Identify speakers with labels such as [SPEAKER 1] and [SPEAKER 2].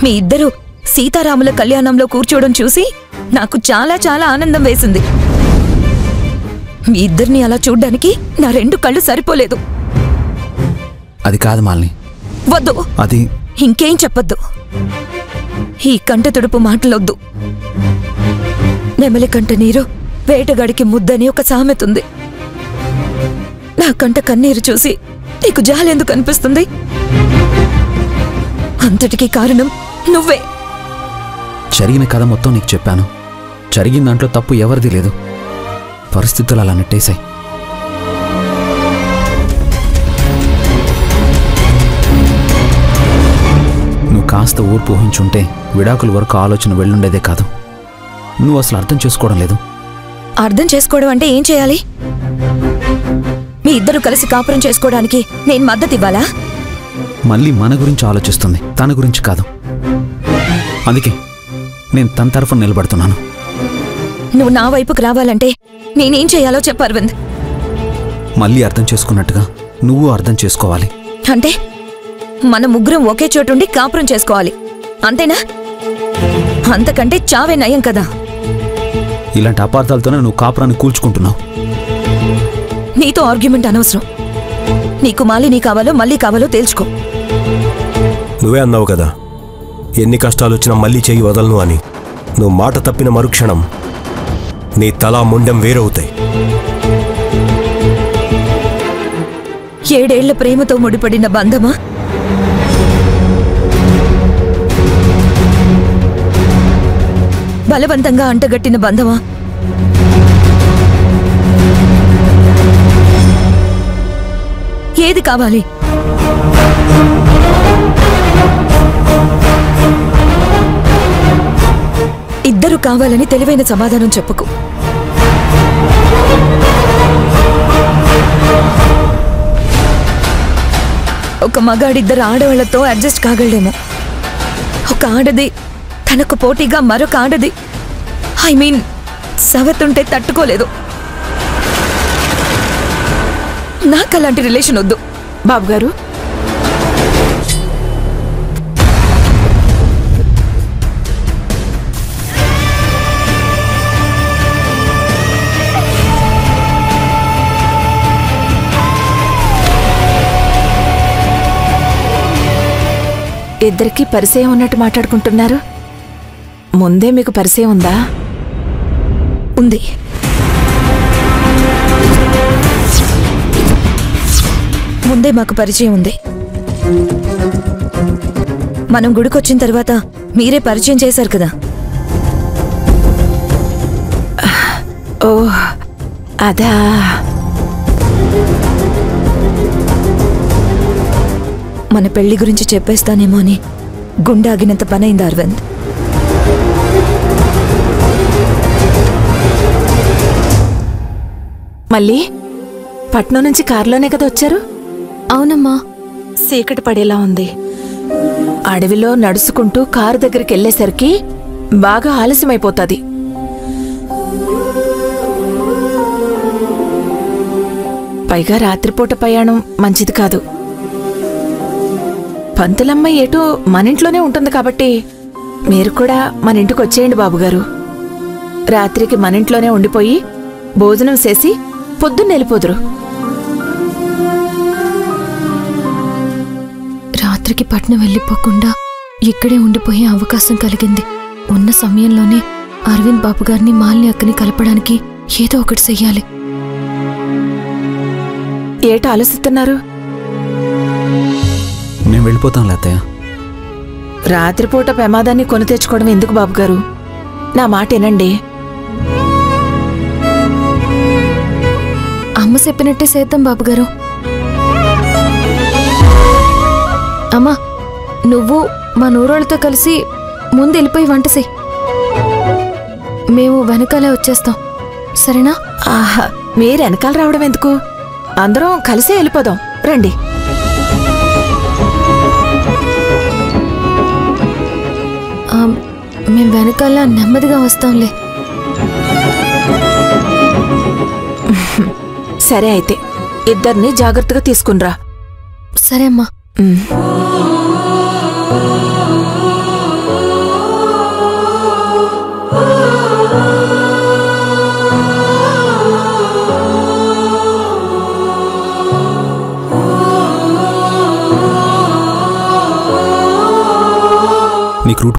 [SPEAKER 1] మీ ఇద్దరు సీతారాముల కళ్యాణంలో కూర్చోవడం చూసి నాకు చాలా చాలా ఆనందం వేసింది మీ ఇద్దరిని అలా చూడ్డానికి నా రెండు కళ్ళు సరిపోలేదు
[SPEAKER 2] అది కాదు మాలిని
[SPEAKER 1] వద్దు
[SPEAKER 2] అది
[SPEAKER 1] ఇంకేం చెప్పొద్దు ఈ కంట తుడుపు మాటలొద్దు నెమలి కంట నీరు వేటగాడికి ముద్దని ఒక సామెతుంది నా కంట కన్నీరు చూసి నీకు జాలెందుకు అనిపిస్తుంది అంతటికీ కారణం నువ్వే
[SPEAKER 2] జరిగిన కథ మొత్తం నీకు చెప్పాను జరిగిన దాంట్లో తప్పు ఎవరిది లేదు పరిస్థితులు అలా నెట్టేశాయి నువ్వు కాస్త ఊర్పు ఊహించుంటే విడాకుల వరకు ఆలోచన వెళ్ళుండేదే కాదు నువ్వు అసలు అర్థం చేసుకోవడం లేదు
[SPEAKER 1] అర్థం చేసుకోవడం అంటే ఏం చేయాలి మీ ఇద్దరు కలిసి కాపురం చేసుకోవడానికి నేను మద్దతు ఇవ్వాలా
[SPEAKER 2] మళ్ళీ మన గురించి ఆలోచిస్తుంది తన గురించి కాదు అందుకే నేను తన తరఫున నిలబడుతున్నాను
[SPEAKER 1] నువ్వు నా వైపుకు రావాలంటే నేనేం చేయాలో చెప్పు అరవింద్
[SPEAKER 2] మళ్ళీ అర్థం చేసుకున్నట్టుగా నువ్వు అర్థం చేసుకోవాలి
[SPEAKER 1] అంటే మన ముగ్గురం ఒకే చోటుండి కాపురం చేసుకోవాలి అంతేనా అంతకంటే చావే నయం కదా
[SPEAKER 2] ఇలాంటి అపార్థాలతోనే నువ్వు కాపురాన్ని కూల్చుకుంటున్నావు
[SPEAKER 1] నీతో ఆర్గ్యుమెంట్ అనవసరం నీకు మాలి నీ కావాలో మళ్ళీ కావాలో తేల్చుకో
[SPEAKER 3] నువ్వే అన్నావు కదా ఎన్ని కష్టాలు వచ్చినా మళ్ళీ చెయ్యి వదలను అని నువ్వు మాట తప్పిన మరుక్షణం నీ తల ముండెం వేరవుతాయి
[SPEAKER 1] ఏడేళ్ల ప్రేమతో ముడిపడిన బంధమా బలవంతంగా అంటగట్టిన బంధమా ఏది కావాలి ఇద్దరు కావాలని తెలివైన సమాధానం చెప్పుకు ఒక మగాడిద్దరు ఆడవాళ్లతో అడ్జస్ట్ కాగలేమో ఒక ఆడది తనకు పోటీగా మరొక ఆడది ఐ మీన్ సవతుంటే తట్టుకోలేదు నాకు అలాంటి రిలేషన్ వద్దు
[SPEAKER 4] బాబు గారు ఇద్దరికి పరిచయం ఉన్నట్టు మాట్లాడుకుంటున్నారు ముందే మీకు పరిచయం ఉందా
[SPEAKER 1] ఉంది ముందే మాకు పరిచయం ఉంది మనం గుడికొచ్చిన తర్వాత మీరే పరిచయం చేశారు కదా
[SPEAKER 4] ఓ అదా
[SPEAKER 1] మన పెళ్లి గురించి చెప్పేస్తానేమో అని గుండాగినంత పనైంది అరవింద్
[SPEAKER 4] మళ్ళీ పట్నం నుంచి కారులోనే కదా వచ్చారు
[SPEAKER 1] అవునమ్మా
[SPEAKER 4] చీకటి పడేలా ఉంది అడవిలో నడుచుకుంటూ కారు దగ్గరికి వెళ్ళేసరికి బాగా ఆలస్యమైపోతుంది పైగా రాత్రిపూట ప్రయాణం మంచిది కాదు పంతులమ్మ ఎటు మన ఇంట్లోనే ఉంటుంది కాబట్టి మీరు కూడా మన ఇంటికి వచ్చేయండి బాబుగారు రాత్రికి మన ఇంట్లోనే ఉండిపోయి భోజనం చేసి పొద్దున్న వెళ్ళిపోదురు
[SPEAKER 5] రాత్రికి పట్నం వెళ్ళిపోకుండా ఇక్కడే ఉండిపోయే అవకాశం కలిగింది ఉన్న సమయంలోనే అరవింద్ బాబు గారిని మాలిని అక్కని కలపడానికి ఏదో ఒకటి చెయ్యాలి
[SPEAKER 4] ఏట ఆలోచిస్తున్నారు
[SPEAKER 2] మేము వెళ్ళిపోతాం లేతయ్య
[SPEAKER 4] రాత్రిపూట ప్రమాదాన్ని కొని తెచ్చుకోవడం ఎందుకు బాబుగారు నా మాట వినండి
[SPEAKER 5] అమ్మ చెప్పినట్టే చేద్దాం బాబుగారు అమ్మా నువ్వు మా నూరోళ్ళతో కలిసి ముందు వెళ్ళిపోయి వంట చెయ్యి మేము వెనకాలే వచ్చేస్తాం సరేనా
[SPEAKER 4] ఆహా మీరు వెనకాల రావడం ఎందుకు అందరం కలిసే వెళ్ళిపోదాం రండి
[SPEAKER 5] ఆ, మేం వెనకాల నెమ్మదిగా వస్తాంలే
[SPEAKER 4] సరే అయితే ఇద్దరిని జాగ్రత్తగా తీసుకునిరా
[SPEAKER 5] సరే అమ్మా
[SPEAKER 4] ఉమ్.
[SPEAKER 3] మీకు రూట్